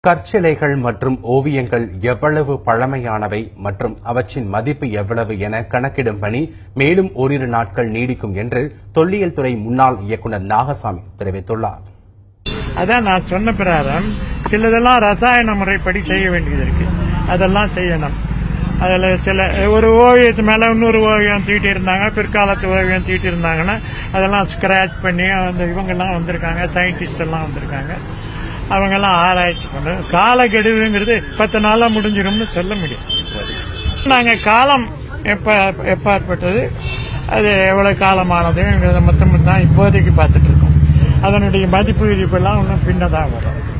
கற்சிலைகள் மற்றும் ஓவியங்கள் எவ்வளவு பழமையானவை மற்றும் அவற்றின் மதிப்பு எவ்வளவு என கணக்கிடும் பணி மேலும் ஓரிரு நாட்கள் நீடிக்கும் என்று தொல்லியல் துறை முன்னாள் இயக்குநர் நாகசாமி தெரிவித்துள்ளார் அதான் நான் சொன்ன பிரகாரம் சிலதெல்லாம் ரசாயன முறைப்படி செய்ய வேண்டியது இருக்கு அதெல்லாம் செய்யணும் அதுல சில ஒரு ஓவியத்து மேல இன்னொரு ஓவியம் தீட்டி இருந்தாங்க பிற்காலத்து ஓவியம் தீட்டி இருந்தாங்கன்னா அதெல்லாம் ஸ்கிராச் பண்ணி அந்த இவங்கெல்லாம் வந்திருக்காங்க சயின்டிஸ்ட் எல்லாம் வந்திருக்காங்க அவங்கெல்லாம் ஆராய்ச்சி பண்ண காலக்கெடுவுங்கிறது பத்து நாளா முடிஞ்சிரும்னு சொல்ல முடியும் நாங்க காலம் எப்ப எப்பாற்பட்டது அது எவ்வளவு காலமானதுங்கிறத மொத்தம் தான் இப்போதைக்கு பார்த்துட்டு இருக்கோம் அதனுடைய மதிப்பு விதிப்பெல்லாம் இன்னும் பின்னதான் வரும்